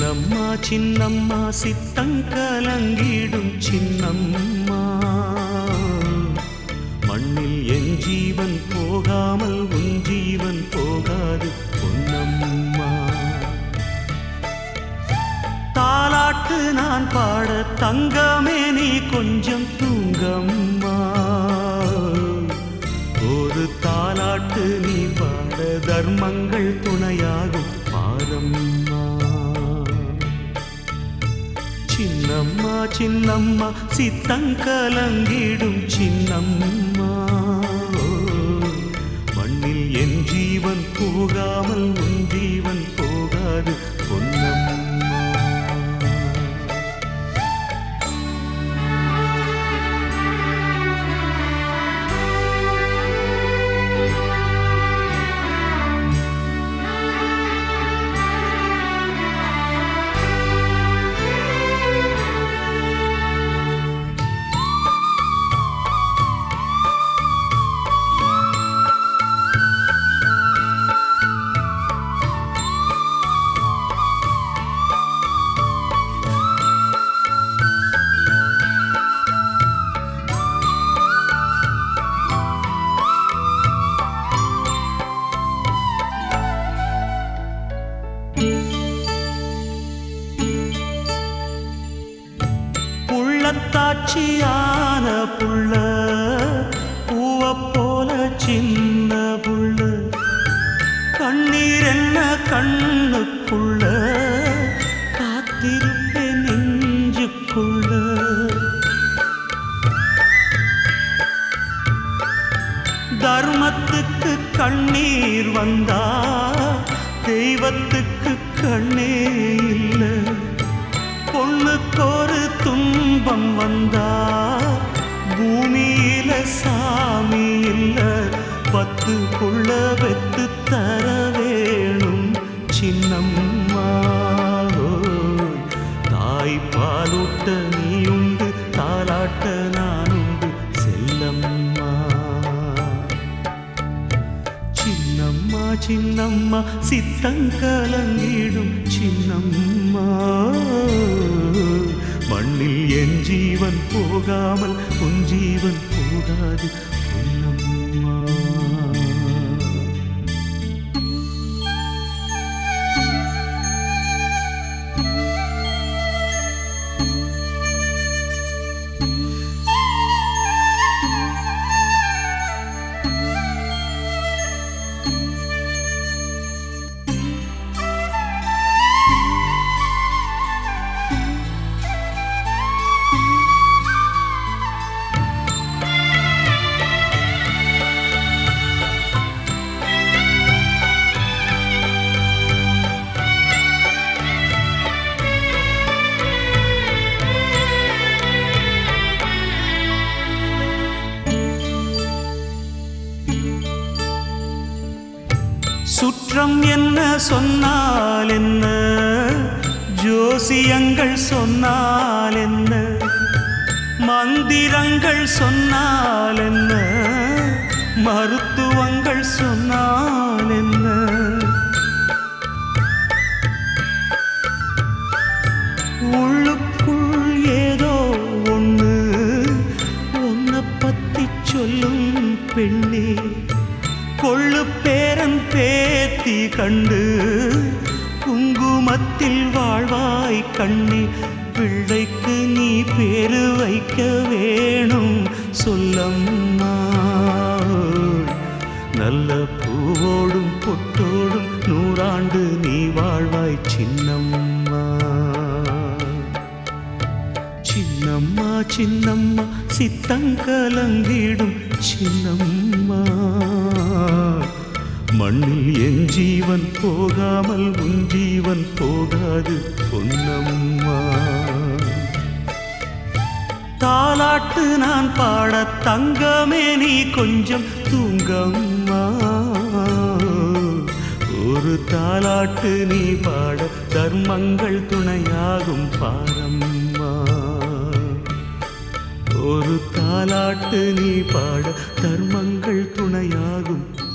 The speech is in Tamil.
சின்னம்மா சின்னம்மா சித்தங்கலங்கிடும் சின்னம்மா மண்ணில் என் ஜீவன் போகாமல் உன் ஜீவன் போகாது பொன்னம்மா தாலாட்டு நான் பாட தங்கமே நீ கொஞ்சம் தூங்கம்மா ஒரு தாலாட்டு நீ பாட தர்மங்கள் துணையாகும் பாரம்மா சின்னம்மா சின்னம்மா சித்தங்கலங்கிடும் சின்னம்மா மண்ணில் என் ஜீவன் போகாமல் உன் ஜீவன் போகாது பொன்னம்மா புள்ளத்தாச்சியான புள்ள பூவப் போல சின்ன புள்ள கண்ணீர் என்ன கண்ணுக்குள்ள காத்திருப்பேன் நெஞ்சுக்குள்ள தர்மத்துக்கு கண்ணீர் வந்தா தெய்வத்துக்கு கண்ணே இல்லை பொண்ணுக்கொரு துன்பம் வந்தா பூமியில சாமி இல்ல பத்து புள்ள வெத்து தர வேணும் சின்னம்மா ஓய். தாய் பாலூட்ட நீ உண்டு தாலாட்ட நான் உண்டு செல்லம்மா சின்னம்மா சின்னம்மா சித்தங்கலங்கிடும் சின்னம்மா மண்ணில் என் ஜீவன் போகாமல் உன் ஜீவன் போகாது பொன்னம்மா சுற்றம் என்ன சொன்னால் என்ன ஜோசியங்கள் சொன்னால் என்ன மந்திரங்கள் சொன்னால் என்ன மருத்துவங்கள் சொன்னால் என்ன உள்ளுக்குள் ஏதோ ஒண்ணு உன்னை பத்தி சொல்லும் பெண்ணே கொள்ளு பேரன் பேத்தி கண்டு குங்குமத்தில் வாழ்வாய் கண்ணே பிள்ளைக்கு நீ பேரு வைக்க வேணும் சொல்லம்மா நல்ல பூவோடும் பொட்டோடும் நூறாண்டு நீ வாழ்வாய் சின்னம்மா சின்னம்மா சின்னம்மா சித்தங்கலங்கிடும் சின்னம்மா மண்ணில் என் ஜீவன் போகாமல் உன் ஜீவன் போகாது பொன்னம்மா தாலாட்டு நான் பாட தங்கமே நீ கொஞ்சம் தூங்கம்மா ஒரு தாலாட்டு நீ பாட தர்மங்கள் துணையாகும் பாரம்மா ஒரு தாலாட்டு நீ பாட தர்மங்கள் துணையாகும்